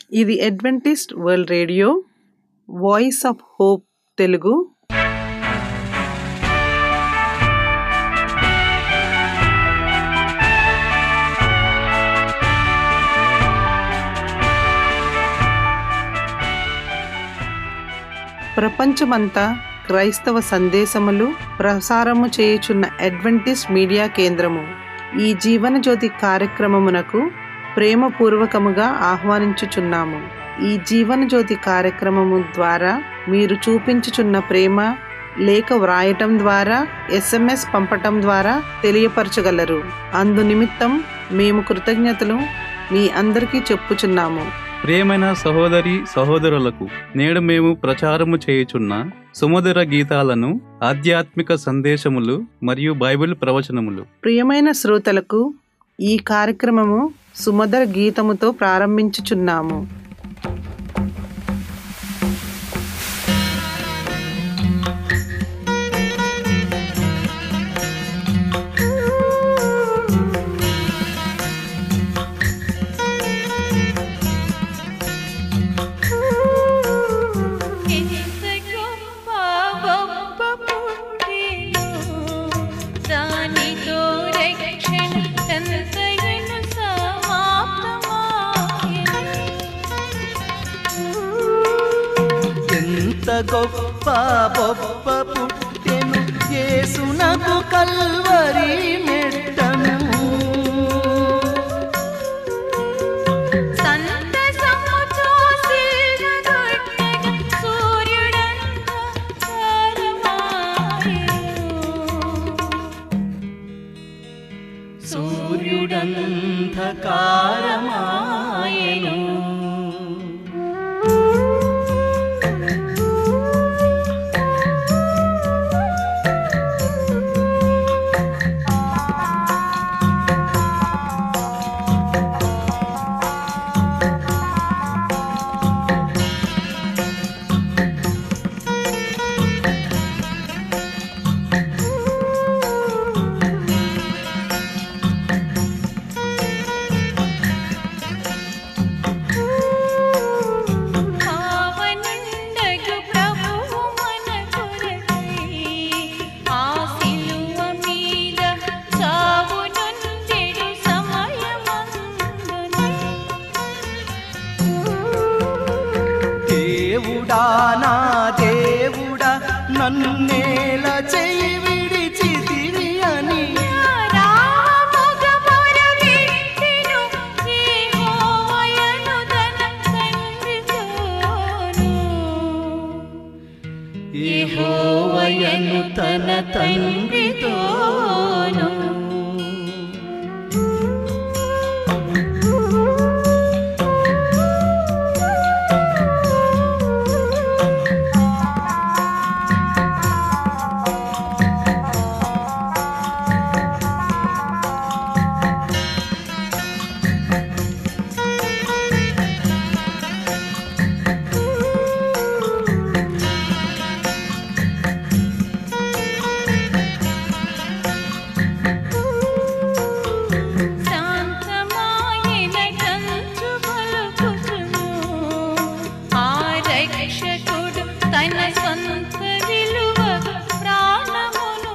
ఇది Adventist World Radio Voice of Hope Telugu ప్రపంచమంతా క్రైస్తవ సందేశములు ప్రసారము చేయుచున్న అడ్వెంటిస్ట్ మీడియా కేంద్రము ఈ జీవన జ్యోతి కార్యక్రమమునకు ప్రేమపూర్వకముగా ఆహ్వానించుచున్నాము ఈ జీవన జ్యోతి కార్యక్రమము ద్వారా మీరు చూపించుచున్న ప్రేమ లేఖ వ్రాయటం ద్వారా ఎస్ఎంఎస్ పంపటం ద్వారా తెలియపరచగలరు అందు నిమిత్తం మేము కృతజ్ఞతలు మీ అందరికీ చెప్పుచున్నాము ప్రియమైన సహోదరి సహోదరులకు నేడు మేము ప్రచారము చేయుచున్న సుమధుర గీతాలను ఆధ్యాత్మిక సందేశములు మరియు బైబిల్ ప్రవచనములు ప్రియమైన శ్రోతలకు ఈ కార్యక్రమము సుమధుర గీతముతో ప్రారంభించుచున్నాము ఎంత గొప్ప గొప్ప పుట్టిను దానితో రక్షణ ఎంతయను సమాప్తమాయెను ఎంత గొప్ప గొప్ప పుట్టెను యేసునకు కల్వరి మెట్టను సంతసము చూసిల్వగొట్టగా సూర్యుడంత తారమాయెను. సూర్యుడంధకారమాయెను పావనుండగు ప్రభువు మన కొరకై ఆ సిలువ మీద చావునొందెడు సమయమందున దేవుడా నా దేవుడా నన్నేల చెయ్యి విడిచితివి అని రామముగమురుగెత్తెను యెహోవయను తన తండ్రితోను. యెహోవయను తన తండ్రితోను శాంతమాయన కంచు పలుకుచును. ఆ రక్షకుడు తన సొంత విలువ ప్రాణమును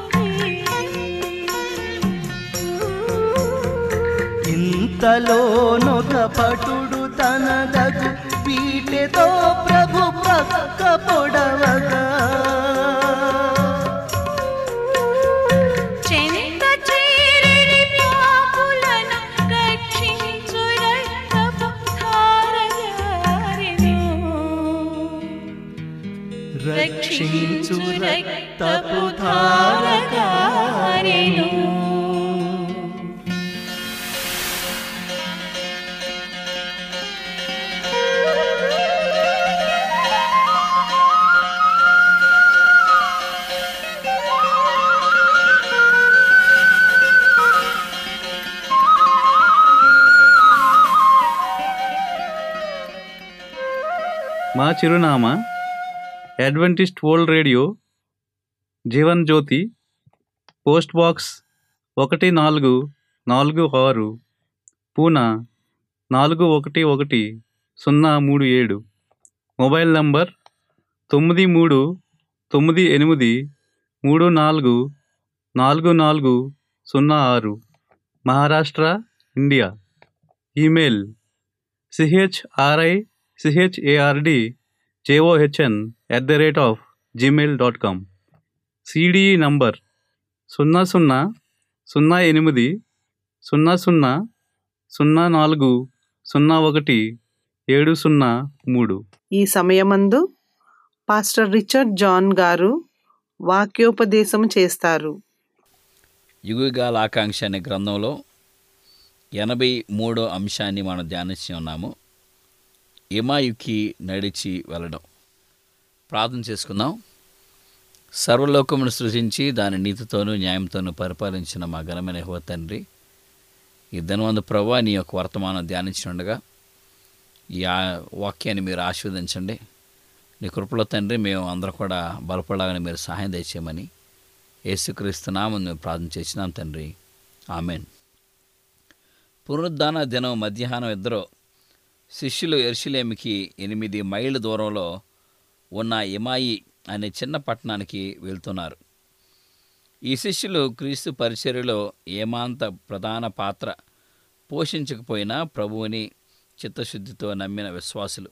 ఇంతలోనొక పటుడు తన దగు పీటెతో ప్రభు పక్క పొడవగా చెంత చేరిరి పాపులను రక్షించు రక్తపు ధారగారెను. రక్షించు రక్తపు ధారగారెను మా చిరునామా Adventist World Radio Jeevan Jyoti post box ఒకటి నాలుగు నాలుగు ఆరు పూనా నాలుగు ఒకటి ఒకటి సున్నా మూడు ఏడు మొబైల్ నంబర్ తొమ్మిది మూడు తొమ్మిది ఎనిమిది మూడు నాలుగు నాలుగు నాలుగు సున్నా ఆరు Maharashtra India email C H R I C H A R D J O H N at the rate of Gmail dot com C D E number సున్నా సున్నా సున్నా ఎనిమిది సున్నా సున్నా సున్నా నాలుగు సున్నా ఒకటి ఏడు సున్నా మూడు ఈ సమయమందు పాస్టర్ రిచర్డ్ జాన్ గారు వాక్యోపదేశం చేస్తారు యుగగాల ఆకాంక్ష అనే గ్రంథంలో ఎనభై మూడో అంశాన్ని మనం ధ్యానించి ఉన్నాము ఇమాయుకి నడిచి వెళ్ళడం ప్రార్థన చేసుకుందాం సర్వలోకమును సృజించి దాని నీతితోనూ న్యాయంతోనూ పరిపాలించిన మా ఘనమైన యెహోవా తండ్రి ఈ ధనవంత ప్రభా నీ యొక్క వర్తమానం ధ్యానించి ఉండగా ఈ ఆ- వాక్యాన్ని మీరు ఆశీర్వదించండి నీ కృపలో తండ్రి మేము అందరూ కూడా బలపడాలని మీరు సహాయం దయచేయమని యేసుక్రీస్తు నామం మేము ప్రార్థన చేసినాం తండ్రి ఆమెన్ పునరుద్ధాన దినం మధ్యాహ్నం ఇద్దరు శిష్యులు ఎర్షిలేమికి ఎనిమిది మైళ్ళ దూరంలో ఉన్న ఇమాయి అనే చిన్న పట్టణానికి వెళ్తున్నారు ఈ శిష్యులు క్రీస్తు పరిచర్యలో ఏమాంత ప్రధాన పాత్ర పోషించకపోయినా ప్రభువుని చిత్తశుద్ధితో నమ్మిన విశ్వాసులు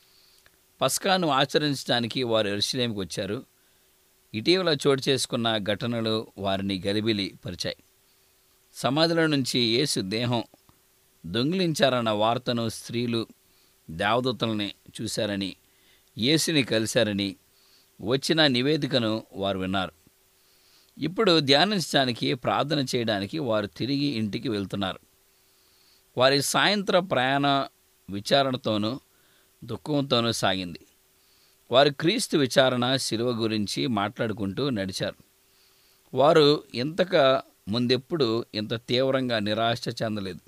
పస్కాను ఆచరించడానికి వారు ఎరుసలేంకి వచ్చారు ఇటీవల చోటు చేసుకున్న ఘటనలు వారిని గలిబిలి పరిచాయి సమాధిలో నుంచి యేసు దేహం దొంగిలించారన్న వార్తను స్త్రీలు దేవదూతల్ని చూశారని యేసుని కలిశారని వచ్చిన నివేదికను వారు విన్నారు ఇప్పుడు ధ్యానించడానికి ప్రార్థన చేయడానికి వారు తిరిగి ఇంటికి వెళ్తున్నారు వారి సాయంత్ర ప్రయాణ విచారణతోనూ దుఃఖంతోనూ సాగింది వారు క్రీస్తు విచారణ శిలువ గురించి మాట్లాడుకుంటూ నడిచారు వారు ఇంతక ముందెప్పుడు ఇంత తీవ్రంగా నిరాశ చెందలేదు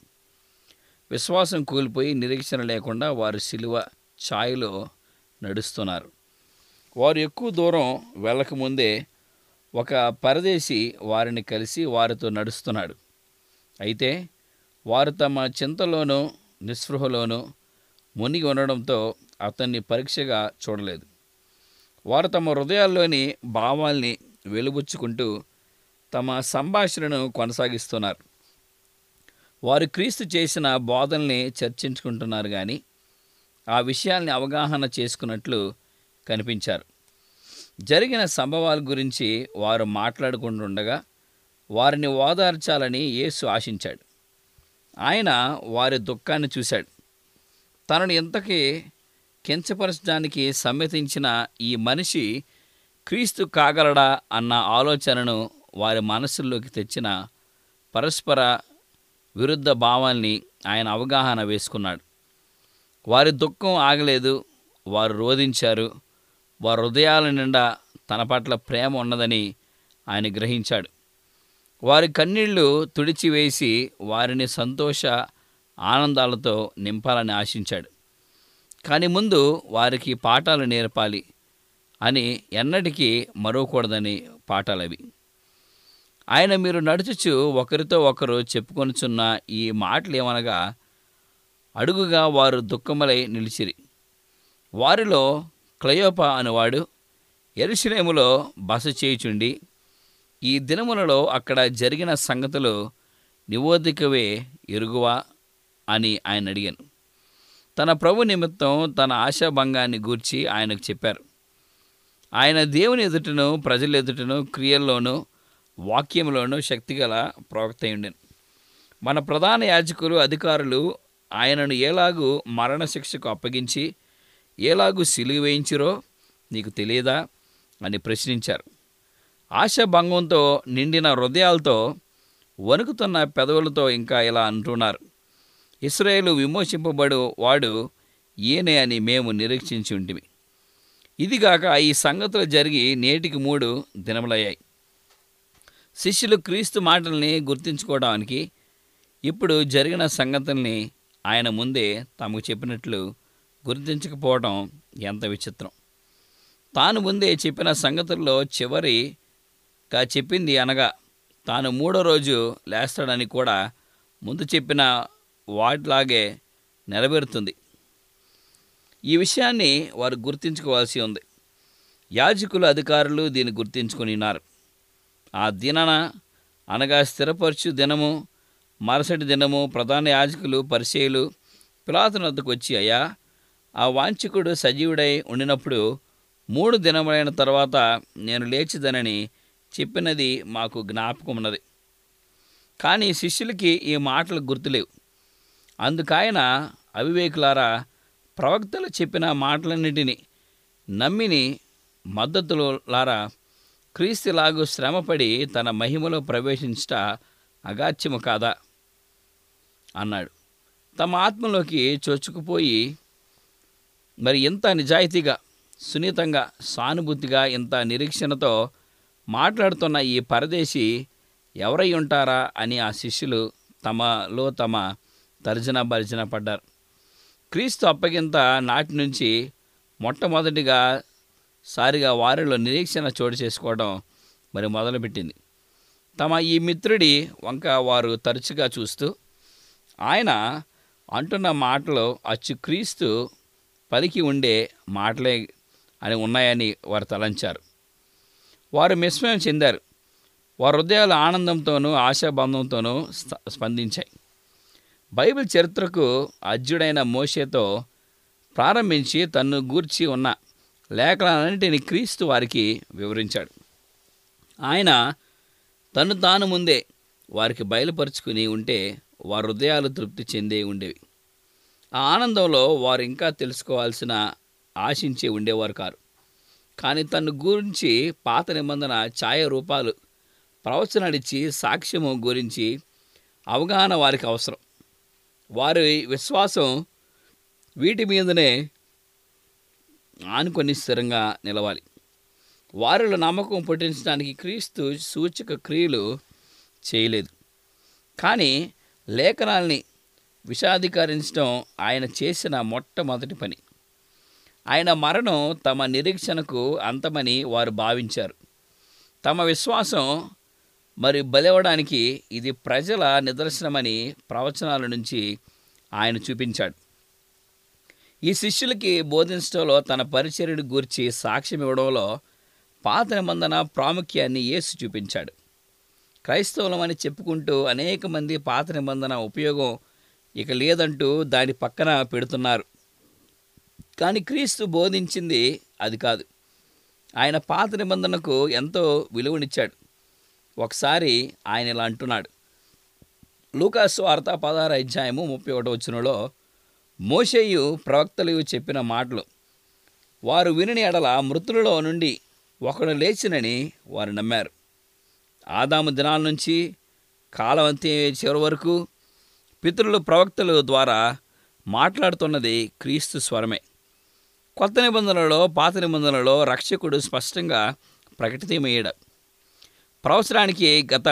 విశ్వాసం కూలిపోయి నిరీక్షణ లేకుండా వారు శిలువ ఛాయలో నడుస్తున్నారు వారు ఎక్కువ దూరం వెళ్ళకముందే ఒక పరదేశి వారిని కలిసి వారితో నడుస్తున్నాడు అయితే వారు తమ చింతలోనూ నిస్పృహలోనూ మునిగి ఉండడంతో అతన్ని పరీక్షగా చూడలేదు వారు తమ హృదయాల్లోని భావాల్ని వెలుబుచ్చుకుంటూ తమ సంభాషణను కొనసాగిస్తున్నారు వారు క్రీస్తు చేసిన బోధనల్ని చర్చించుకుంటున్నారు కానీ ఆ విషయాల్ని అవగాహన చేసుకున్నట్లు కనిపించారు జరిగిన సంభవాల గురించి వారు మాట్లాడుకుంటుండగా వారిని ఓదార్చాలని యేసు ఆశించాడు ఆయన వారి దుఃఖాన్ని చూశాడు తనను ఎంతకీ కించపరచడానికి సమ్మతించిన ఈ మనిషి క్రీస్తు కాగలడా అన్న ఆలోచనను వారి మనసుల్లోకి తెచ్చిన పరస్పర విరుద్ధ భావాల్ని ఆయన అవగాహన వేసుకున్నాడు వారి దుఃఖం ఆగలేదు వారు రోధించారు వారి హృదయాల నిండా తన పట్ల ప్రేమ ఉన్నదని ఆయన గ్రహించాడు వారి కన్నీళ్లు తుడిచివేసి వారిని సంతోష ఆనందాలతో నింపాలని ఆశించాడు కానీ ముందు వారికి పాఠాలు నేర్పాలి అని ఎన్నటికీ మరవకూడదని పాఠాలవి ఆయన మీరు నడుచుచు ఒకరితో ఒకరు చెప్పుకొనుచున్న ఈ మాటలు ఏమనగా అడుగుగా వారు దుఃఖములై నిలిచిరి వారిలో క్లయోప అనువాడు ఎరుషలేములో బస చేయుచుండి ఈ దినములలో అక్కడ జరిగిన సంగతులు నివోదికవే ఎరుగువా అని ఆయన అడిగాను తన ప్రభు నిమిత్తం తన ఆశాభంగాన్ని గూర్చి ఆయనకు చెప్పారు ఆయన దేవుని ఎదుటను ప్రజల ఎదుటను క్రియల్లోనూ వాక్యంలోనూ శక్తిగల ప్రవక్త ఉండెను మన ప్రధాన యాజకులు అధికారులు ఆయనను ఎలాగూ మరణశిక్షకు అప్పగించి ఎలాగూ సిలుగు వేయించిరో నీకు తెలియదా అని ప్రశ్నించారు ఆశాభంగంతో నిండిన హృదయాలతో వణుకుతున్న పెదవులతో ఇంకా ఇలా అంటున్నారు ఇస్రాయేలు విమోచింపబడు వాడు ఈయనే అని మేము నిరీక్షించి ఉంటిమి ఇదిగాక ఈ సంగతులు జరిగి నేటికి మూడు దినములయ్యాయి శిష్యులు క్రీస్తు మాటల్ని గుర్తించుకోవడానికి ఇప్పుడు జరిగిన సంగతుల్ని ఆయన ముందే తమకు చెప్పినట్లు గుర్తించకపోవడం ఎంత విచిత్రం తాను ముందే చెప్పిన సంగతుల్లో చివరిగా చెప్పింది అనగా తాను మూడో రోజు లేస్తాడని కూడా ముందు చెప్పిన వాటిలాగే నెరవేరుతుంది ఈ విషయాన్ని వారు గుర్తించుకోవాల్సి ఉంది యాజకులు అధికారులు దీన్ని గుర్తించుకొని ఉన్నారు ఆ దినన అనగా స్థిరపరచు దినము మరుసటి దినము ప్రధాన యాజకులు పరిచయులు పిలాతుని వద్దకు వచ్చి అయ్యా ఆ వాంఛకుడు సజీవుడై ఉండినప్పుడు మూడు దినములైన తర్వాత నేను లేచిదనని చెప్పినది మాకు జ్ఞాపకం ఉన్నది కానీ శిష్యులకి ఈ మాటలు గుర్తులేవు అందుకాయన అవివేకులారా ప్రవక్తలు చెప్పిన మాటలన్నిటినీ నమ్మిని మద్దతులారా క్రీస్తులాగు శ్రమపడి తన మహిమలో ప్రవేశించట అగాత్యము కాదా అన్నాడు తమ ఆత్మలోకి చొచ్చుకుపోయి మరి ఎంత నిజాయితీగా సున్నితంగా సానుభూతిగా ఇంత నిరీక్షణతో మాట్లాడుతున్న ఈ పరదేశి ఎవరై ఉంటారా అని ఆ శిష్యులు తమలో తమ తర్జన భర్జన పడ్డారు క్రీస్తు అప్పగింత నాటి నుంచి మొట్టమొదటిగా సారిగా వారిలో నిరీక్షణ చోటు చేసుకోవడం మరి మొదలుపెట్టింది తమ ఈ మిత్రుడి వంక వారు తరచుగా చూస్తూ ఆయన అంటున్న మాటలు అచ్చు క్రీస్తు పలికి ఉండే మాటలే అని ఉన్నాయని వారు తలంచారు వారు విస్మయం చెందారు వారి హృదయాలు ఆనందంతోనూ ఆశాబంధంతోనూ స్ప- స్పందించాయి బైబిల్ చరిత్రకు అజ్యుడైన మోషేతో ప్రారంభించి తన్ను గూర్చి ఉన్న లేఖనాలన్నింటినీ క్రీస్తు వారికి వివరించాడు ఆయన తను తాను ముందే వారికి బయలుపరుచుకుని ఉంటే వారి హృదయాలు తృప్తి చెందే ఉండేవి ఆ ఆనందంలో వారు ఇంకా తెలుసుకోవాల్సిన ఆశించే ఉండేవారు కారు కానీ తను గురించి పాత నిబంధన ఛాయ రూపాలు ప్రవచనడిచి సాక్ష్యము గురించి అవగాహన వారికి అవసరం వారి విశ్వాసం వీటి మీదనే ఆనుకొని స్థిరంగా నిలవాలి వారిలో నమ్మకం పుట్టించడానికి క్రీస్తు సూచక క్రియలు చేయలేదు కానీ లేఖనాల్ని విషాధికరించడం ఆయన చేసిన మొట్టమొదటి పని ఆయన మరణం తమ నిరీక్షణకు అంతమని వారు భావించారు తమ విశ్వాసం మరి బలివ్వడానికి ఇది ప్రజల నిదర్శనమని ప్రవచనాల నుంచి ఆయన చూపించాడు ఈ శిష్యులకి బోధించడంలో తన పరిచర్యను గూర్చి సాక్ష్యం ఇవ్వడంలో పాత నిబంధన ప్రాముఖ్యాన్ని యేసు చూపించాడు క్రైస్తవులమని చెప్పుకుంటూ అనేక మంది పాత నిబంధన ఉపయోగం ఇక లేదంటూ దాని పక్కన పెడుతున్నారు కానీ క్రీస్తు బోధించింది అది కాదు ఆయన పాత నిబంధనకు ఎంతో విలువనిచ్చాడు ఒకసారి ఆయన ఇలా అంటున్నాడు లూకాసు వార్త పదహారు అధ్యాయము ముప్పై ఒకటి వచ్చినలో మోషేయు ప్రవక్తలు చెప్పిన మాటలు వారు విని ఎడల మృతులలో నుండి ఒకడు లేచినని వారు నమ్మారు ఆదాము దినాల నుంచి కాలం అంతే చివరి వరకు పితరులు ప్రవక్తల ద్వారా మాట్లాడుతున్నది క్రీస్తు స్వరమే కొత్త నిబంధనలలో పాత నిబంధనలలో రక్షకుడు స్పష్టంగా ప్రకటితమయ్యాడు ప్రవచనానికి గత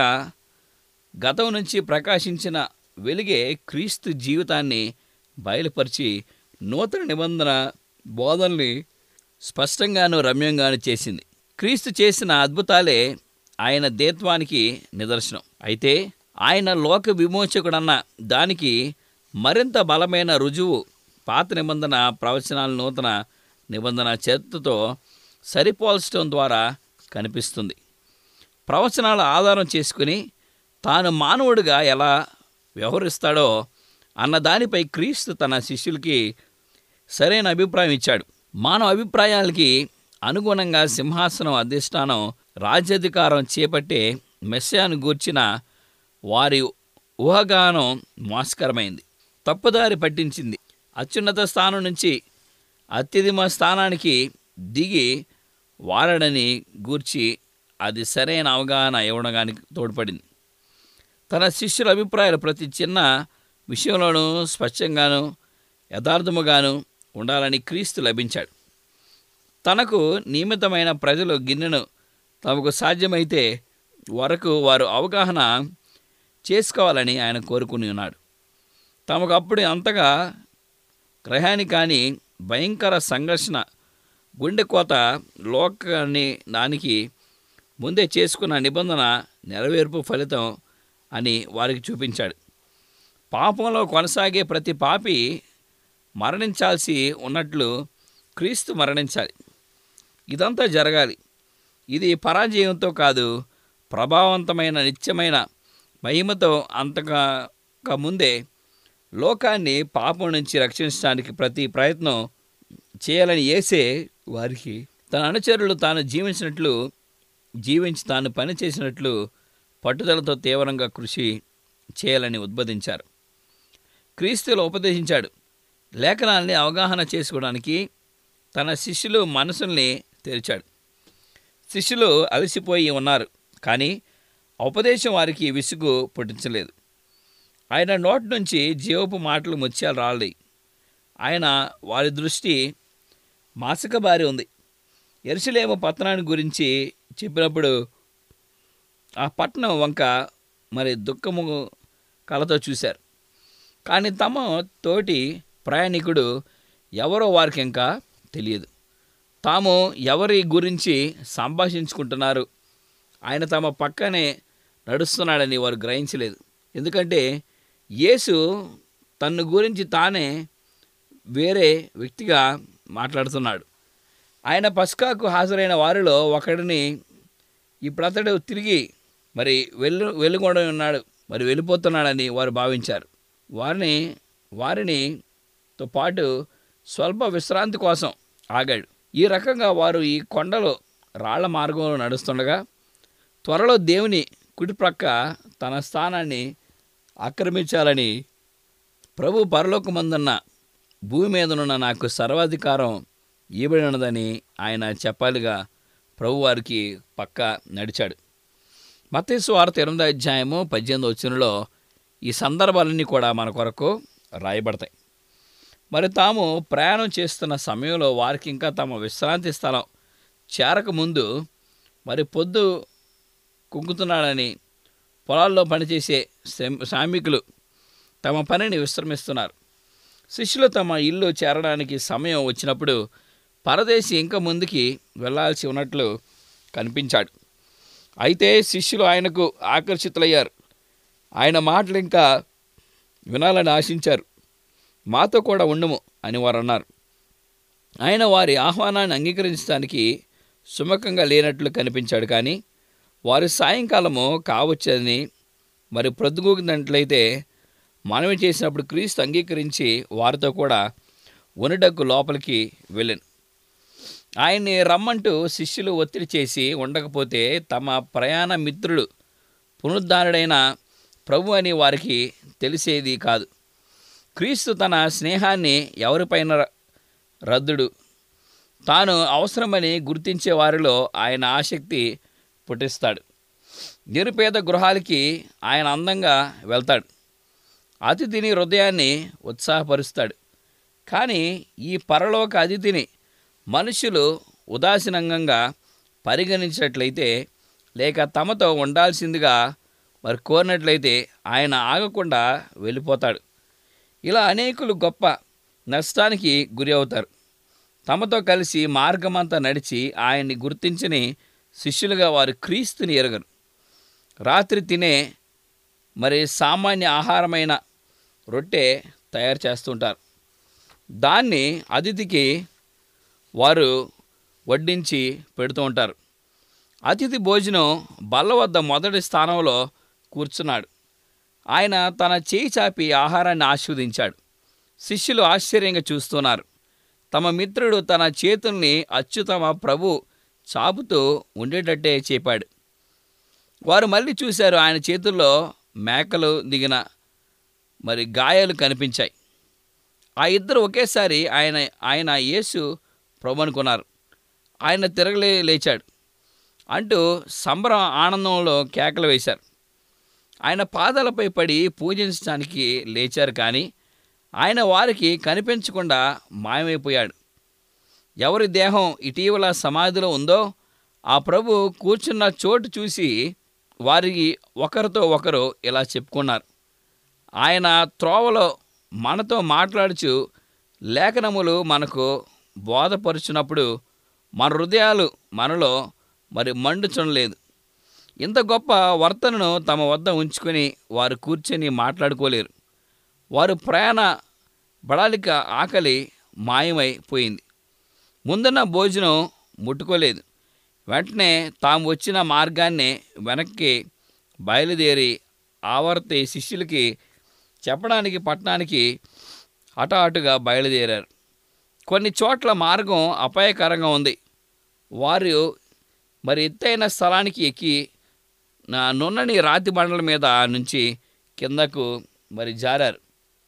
గతం నుంచి ప్రకాశించిన వెలుగే క్రీస్తు జీవితాన్ని బయలుపరిచి నూతన నిబంధన బోధనల్ని స్పష్టంగాను రమ్యంగాను చేసింది క్రీస్తు చేసిన అద్భుతాలే ఆయన దేత్వానికి నిదర్శనం అయితే ఆయన లోక విమోచకుడన్న దానికి మరింత బలమైన రుజువు పాత నిబంధన ప్రవచనాల నూతన నిబంధన చరిత్రతో సరిపోల్చడం ద్వారా కనిపిస్తుంది ప్రవచనాల ఆధారం చేసుకుని తాను మానవుడిగా ఎలా వ్యవహరిస్తాడో అన్న దానిపై క్రీస్తు తన శిష్యులకి సరైన అభిప్రాయం ఇచ్చాడు మానవ అభిప్రాయాలకి అనుగుణంగా సింహాసనం అధిష్టానం రాజ్యాధికారం చేపట్టే మెస్సాను గూర్చిన వారి ఊహాగానం మోసకరమైంది తప్పుదారి పట్టించింది అత్యున్నత స్థానం నుంచి అత్యధిమ స్థానానికి దిగి వారడని గూర్చి అది సరైన అవగాహన ఇవ్వడానికి తోడ్పడింది తన శిష్యుల అభిప్రాయాలు ప్రతి చిన్న విషయంలోనూ స్పష్టంగాను యథార్థముగాను ఉండాలని క్రీస్తు లభించాడు తనకు నియమితమైన ప్రజలు గిన్నెను తమకు సాధ్యమైతే వరకు వారు అవగాహన చేసుకోవాలని ఆయన కోరుకుని ఉన్నాడు తమకు అప్పుడు అంతగా గ్రహాన్ని కానీ భయంకర సంఘర్షణ గుండె కోత లోకాన్ని దానికి ముందే చేసుకున్న నిబంధన నెరవేర్పు ఫలితం అని వారికి చూపించాడు పాపంలో కొనసాగే ప్రతి పాపి మరణించాల్సి ఉన్నట్లు క్రీస్తు మరణించాలి ఇదంతా జరగాలి ఇది పరాజయంతో కాదు ప్రభావవంతమైన నిత్యమైన మహిమతో అంతగా క ముందే లోకాన్ని పాపం నుంచి రక్షించడానికి ప్రతి ప్రయత్నం చేయాలని వేసే వారికి తన అనుచరులు తాను జీవించినట్లు జీవించి తాను పని చేసినట్లు పట్టుదలతో తీవ్రంగా కృషి చేయాలని ఉద్బోధించారు క్రీస్తులో ఉపదేశించాడు లేఖనాల్ని అవగాహన చేసుకోవడానికి తన శిష్యులు మనసుల్ని తెరిచాడు శిష్యులు అలసిపోయి ఉన్నారు కానీ ఆ ఉపదేశం వారికి విసుగు పుట్టించలేదు ఆయన నోటి నుంచి జీవపు మాటలు ముత్యాలు రాలి ఆయన వారి దృష్టి మాసకబారి ఉంది ఎరుసలేము పట్టణాన్ని గురించి చెప్పినప్పుడు ఆ పట్టణం వంక మరి దుఃఖము కలతో చూశారు కానీ తమ తోటి ప్రయాణికుడు ఎవరో వారికి ఇంకా తెలియదు తాము ఎవరి గురించి సంభాషించుకుంటున్నారు ఆయన తమ పక్కనే నడుస్తున్నాడని వారు గ్రహించలేదు ఎందుకంటే యేసు తన్ను గురించి తానే వేరే వ్యక్తిగా మాట్లాడుతున్నాడు ఆయన పస్కాకు హాజరైన వారిలో ఒకడిని ఇప్పుడతడు తిరిగి మరి వెళ్ళు వెళ్ళుకుండా ఉన్నాడు మరి వెళ్ళిపోతున్నాడని వారు భావించారు వారిని వారిని తో పాటు స్వల్ప విశ్రాంతి కోసం ఆగాడు ఈ రకంగా వారు ఈ కొండలో రాళ్ల మార్గంలో నడుస్తుండగా త్వరలో దేవుని కుడిప్రక్క తన స్థానాన్ని ఆక్రమించాలని ప్రభు పరలోకమందున్న భూమి మీదనున్న నాకు సర్వాధికారం ఇవ్వబడి ఉన్నదని ఆయన చెప్పాలిగా ప్రభు వారికి పక్క నడిచాడు మతేసు వార్త ఎనిమిదో అధ్యాయము పద్దెనిమిదో వచ్చినలో ఈ సందర్భాలన్నీ కూడా మన కొరకు రాయబడతాయి మరి తాము ప్రయాణం చేస్తున్న సమయంలో వారికి ఇంకా తమ విశ్రాంతి స్థలం చేరక ముందు మరి పొద్దు కుంకుతున్నాడని పొలాల్లో పనిచేసే శ్రమ- శ్రామికులు తమ పనిని విశ్రమిస్తున్నారు శిష్యులు తమ ఇల్లు చేరడానికి సమయం వచ్చినప్పుడు పరదేశి ఇంకా ముందుకి వెళ్ళాల్సి ఉన్నట్లు కనిపించాడు అయితే శిష్యులు ఆయనకు ఆకర్షితులయ్యారు ఆయన మాటలు ఇంకా వినాలని ఆశించారు మాతో కూడా ఉండము అని వారు అన్నారు ఆయన వారి ఆహ్వానాన్ని అంగీకరించడానికి సుముఖంగా లేనట్లు కనిపించాడు కానీ వారు సాయంకాలము కావచ్చని మరి ప్రొద్దుగూకినట్లయితే మనవి చేసినప్పుడు క్రీస్తు అంగీకరించి వారితో కూడా ఉనుటకు లోపలికి వెళ్ళాను ఆయన్ని రమ్మంటూ శిష్యులు ఒత్తిడి చేసి ఉండకపోతే తమ ప్రయాణ మిత్రుడు పునరుద్ధారుడైన ప్రభు అని వారికి తెలిసేది కాదు క్రీస్తు తన స్నేహాన్ని ఎవరిపైన ర- రద్దుడు తాను అవసరమని గుర్తించే వారిలో ఆయన ఆసక్తి పుట్టిస్తాడు నిరుపేద గృహాలకి ఆయన అందంగా వెళ్తాడు అతిథిని హృదయాన్ని ఉత్సాహపరుస్తాడు కానీ ఈ పరలోక అతిథిని మనుషులు ఉదాసీనంగా పరిగణించినట్లయితే లేక తమతో ఉండాల్సిందిగా మరి కోరినట్లయితే ఆయన ఆగకుండా వెళ్ళిపోతాడు ఇలా అనేకులు గొప్ప నష్టానికి గురి అవుతారు తమతో కలిసి మార్గమంతా నడిచి ఆయన్ని గుర్తించని శిష్యులుగా వారు క్రీస్తుని ఎరగరు రాత్రి తినే మరి సామాన్య ఆహారమైన రొట్టె తయారు చేస్తుంటారు దాన్ని అతిథికి వారు వడ్డించి పెడుతూ ఉంటారు అతిథి భోజనం బల్ల వద్ద మొదటి స్థానంలో కూర్చున్నాడు ఆయన తన చేయి చాపి ఆహారాన్ని ఆస్వాదించాడు శిష్యులు ఆశ్చర్యంగా చూస్తున్నారు తమ మిత్రుడు తన చేతుల్ని అచ్యుతమ ప్రభు చాపుతూ ఉండేటట్టే చేపాడు వారు మళ్ళీ చూశారు ఆయన చేతుల్లో మేకలు దిగిన మరి గాయాలు కనిపించాయి ఆ ఇద్దరు ఒకేసారి ఆయన ఆయన యేసు ప్రభు అనుకున్నారు ఆయన తిరగలే లేచాడు అంటూ సంబరం ఆనందంలో కేకలు వేశారు ఆయన పాదాలపై పడి పూజించడానికి లేచారు కానీ ఆయన వారికి కనిపించకుండా మాయమైపోయాడు ఎవరి దేహం ఇటీవల సమాధిలో ఉందో ఆ ప్రభు కూర్చున్న చోటు చూసి వారికి ఒకరితో ఒకరు ఇలా చెప్పుకున్నారు ఆయన త్రోవలో మనతో మాట్లాడుచు లేఖనములు మనకు బోధపరుచున్నప్పుడు మన హృదయాలు మనలో మరి మండుచునలేదు ఇంత గొప్ప వర్తనను తమ వద్ద ఉంచుకొని వారు కూర్చొని మాట్లాడుకోలేరు వారు ప్రయాణ బడాలిక ఆకలి మాయమైపోయింది ముందున్న భోజనం ముట్టుకోలేదు వెంటనే తాము వచ్చిన మార్గాన్నే వెనక్కి బయలుదేరి ఆవర్తి శిష్యులకి చెప్పడానికి పట్టణానికి అటు అటుగా బయలుదేరారు కొన్ని చోట్ల మార్గం అపాయకరంగా ఉంది వారు మరి ఎత్తైన స్థలానికి ఎక్కి నా నున్నని రాతి బండల మీద నుంచి కిందకు మరి జారారు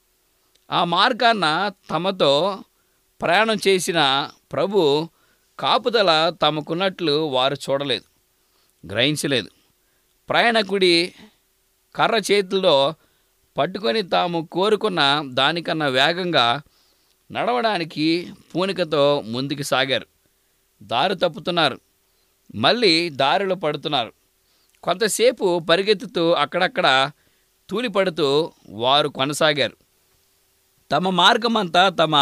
ఆ మార్గాన తమతో ప్రయాణం చేసిన ప్రభు కాపుదల తమకున్నట్లు వారు చూడలేదు గ్రహించలేదు ప్రయాణకుడి కర్ర చేతుల్లో పట్టుకొని తాము కోరుకున్న దానికన్నా వేగంగా నడవడానికి పూనికతో ముందుకు సాగారు దారి తప్పుతున్నారు మళ్ళీ దారిలో పడుతున్నారు కొంతసేపు పరిగెత్తుతూ అక్కడక్కడ తూలిపడుతూ వారు కొనసాగారు తమ మార్గమంతా తమ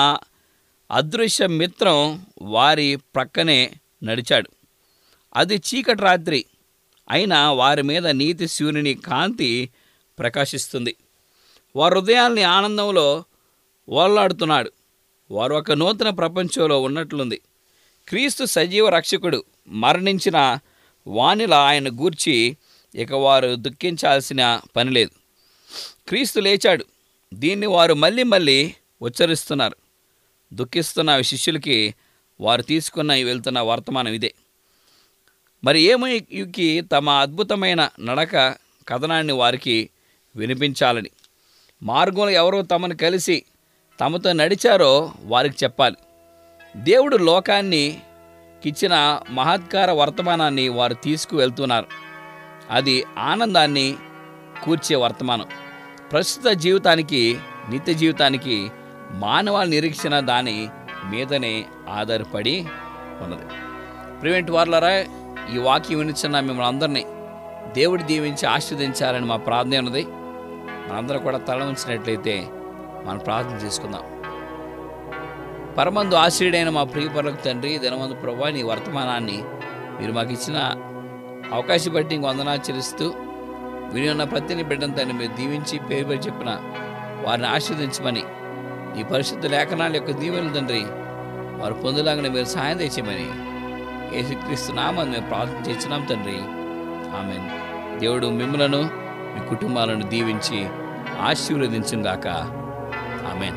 అదృశ్య మిత్రం వారి ప్రక్కనే నడిచాడు అది చీకటి రాత్రి అయినా వారి మీద నీతి సూర్యుని కాంతి ప్రకాశిస్తుంది వారి హృదయాల్ని ఆనందంలో ఓలాడుతున్నాడు వారు ఒక నూతన ప్రపంచంలో ఉన్నట్లుంది క్రీస్తు సజీవ రక్షకుడు మరణించిన వానిలా ఆయన గూర్చి ఇక వారు దుఃఖించాల్సిన పని లేదు క్రీస్తు లేచాడు దీన్ని వారు మళ్ళీ మళ్ళీ ఉచ్చరిస్తున్నారు దుఃఖిస్తున్న శిష్యులకి వారు తీసుకున్న వెళ్తున్న వర్తమానం ఇదే మరి ఏమయ్యకి తమ అద్భుతమైన నడక కథనాన్ని వారికి వినిపించాలని మార్గంలో ఎవరో తమను కలిసి తమతో నడిచారో వారికి చెప్పాలి దేవుడు లోకాన్ని ఇచ్చిన మహత్కార వర్తమానాన్ని వారు తీసుకువెళ్తున్నారు అది ఆనందాన్ని కూర్చే వర్తమానం ప్రస్తుత జీవితానికి నిత్య జీవితానికి మానవాళి నిరీక్షణ దాని మీదనే ఆధారపడి ఉన్నది ప్రివెంట్ వార్లరా ఈ వాక్యం వినిచిన మిమ్మల్ని అందరినీ దేవుడు దీవించి ఆశీర్వదించాలని మా ప్రార్థన ఉన్నది మనందరం కూడా తల ఉంచినట్లయితే మనం ప్రార్థన చేసుకుందాం పరమందు ఆశ్రయుడైన మా ప్రియపరులకు తండ్రి దినమందు ప్రభా నీ వర్తమానాన్ని మీరు మాకు ఇచ్చిన అవకాశం బట్టి ఇంక వందనాచరిస్తూ విని ఉన్న ప్రతిని బిడ్డను తండ్రి మీరు దీవించి పేరు పేరు చెప్పిన వారిని ఆశీర్వదించమని ఈ పరిశుద్ధ లేఖనాల యొక్క దీవెనలు తండ్రి వారు పొందులాగానే మీరు సహాయం తెచ్చమని యేసుక్రీస్తు నామని మేము ప్రార్థన చేస్తున్నాం తండ్రి ఆమెన్ దేవుడు మిమ్మలను మీ కుటుంబాలను దీవించి ఆశీర్వదించుగాక ఆమెన్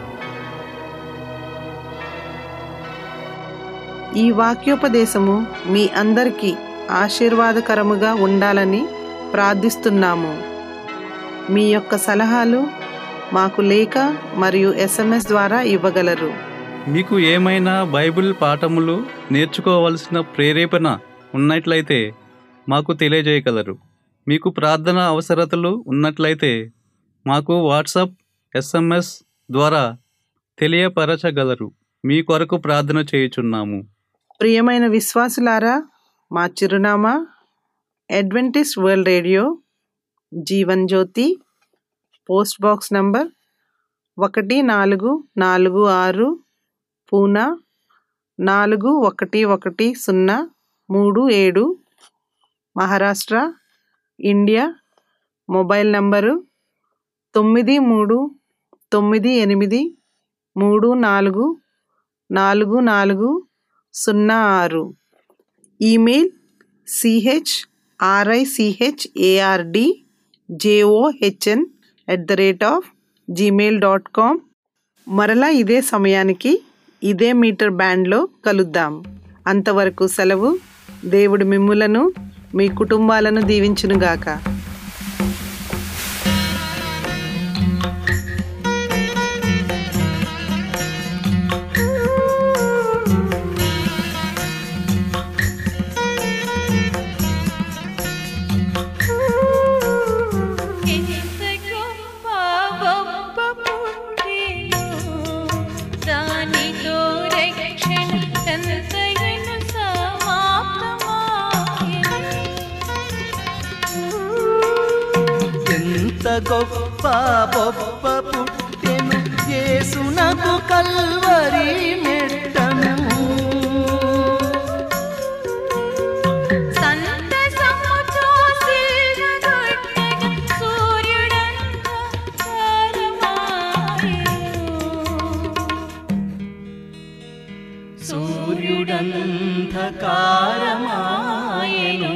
ఈ వాక్యోపదేశము మీ అందరికీ ఆశీర్వాదకరముగా ఉండాలని ప్రార్థిస్తున్నాము మీ యొక్క సలహాలు మాకు లేఖ మరియు ఎస్ఎంఎస్ ద్వారా ఇవ్వగలరు మీకు ఏమైనా బైబిల్ పాఠములు నేర్చుకోవలసిన ప్రేరేపణ ఉన్నట్లయితే మాకు తెలియజేయగలరు మీకు ప్రార్థన అవసరతలు ఉన్నట్లయితే మాకు వాట్సాప్ ఎస్ఎంఎస్ ద్వారా తెలియపరచగలరు మీ కొరకు ప్రార్థన చేయుచున్నాము ప్రియమైన విశ్వాసులారా మా చిరునామా Adventist World Radio Jeevan Jyoti post box number ఒకటి నాలుగు నాలుగు ఆరు పూనా నాలుగు ఒకటి ఒకటి సున్నా మూడు ఏడు మహారాష్ట్ర ఇండియా మొబైల్ నంబరు తొమ్మిది మూడు తొమ్మిది ఎనిమిది మూడు నాలుగు నాలుగు నాలుగు సున్నా ఆరు email C H R I C H A R D J O H N at the rate of Gmail dot com మరలా ఇదే సమయానికి ఇదే మీటర్ బ్యాండ్లో కలుద్దాం అంతవరకు సెలవు దేవుడు మిమ్ములను మీ కుటుంబాలను దీవించునుగాక ఎంత గొప్ప గొప్ప పుట్టిను దానితో రక్షణ ఎంతయను సమాప్తమాయెను. ఎంత గొప్ప గొప్ప పుట్టెను యేసునకు కల్వరి మెట్టను సంతసముతో సిల్వగొట్టెను సూర్యుడంత తారమాయెను. సూర్యుడంధకారమాయను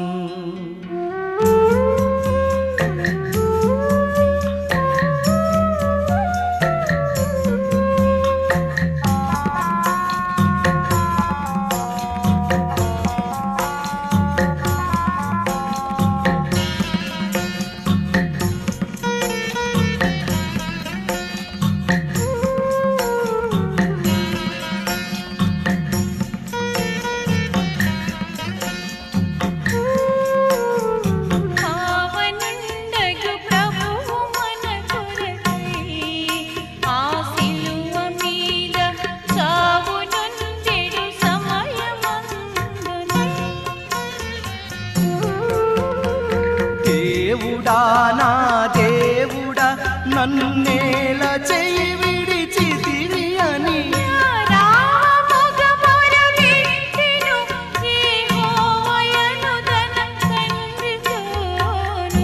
పావనుండగు ప్రభువు మన కొరకై ఆ సిలువ మీద చావునొందెడు సమయమందున దేవుడా నా దేవుడా నన్నేల చెయ్యి విడిచితివి అని రామముగముర వింటిను యెహోవయను తన తండ్రితోను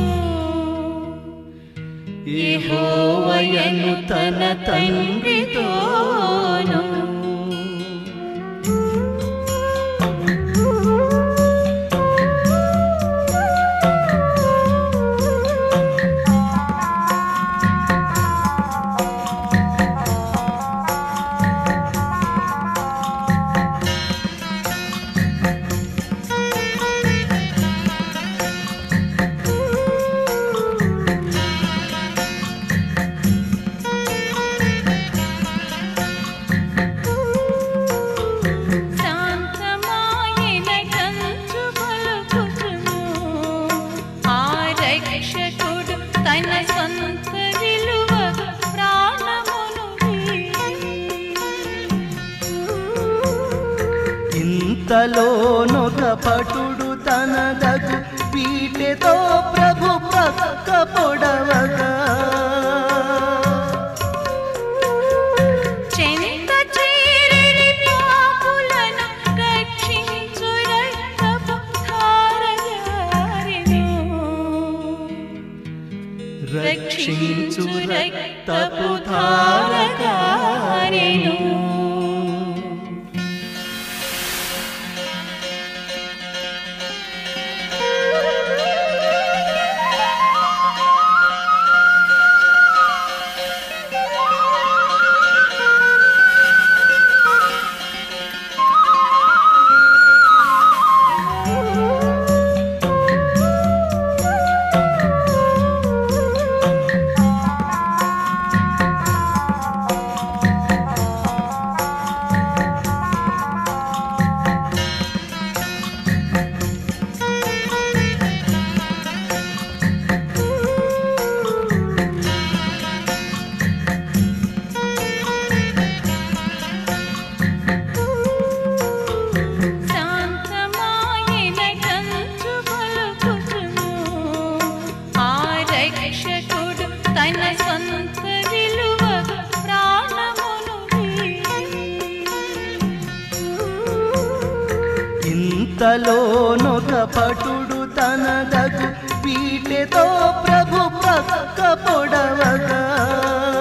యెహోవయను తన తండ్రితోను శాంతమాయన కంచు పలుకుచును ఆ రక్షకుడు తన సొంత విలువ ప్రాణమును ఇంతలోనొక పటుడు తనదగు పీటెతో ప్రభు పక్క పొడవగా చెంత చేరిరి పాపులను రక్షించు రక్తపు ధారగారిను రక్షించు రక్తపు ధారకారిను శాంతమాయన కంచు పలుకుచును ఆ రక్షకుడు తన సొంత విలువ ప్రాణమును ఇంతలోనొక పటుడు తనదగు పీటెతో ప్రభు పక్క పొడవగా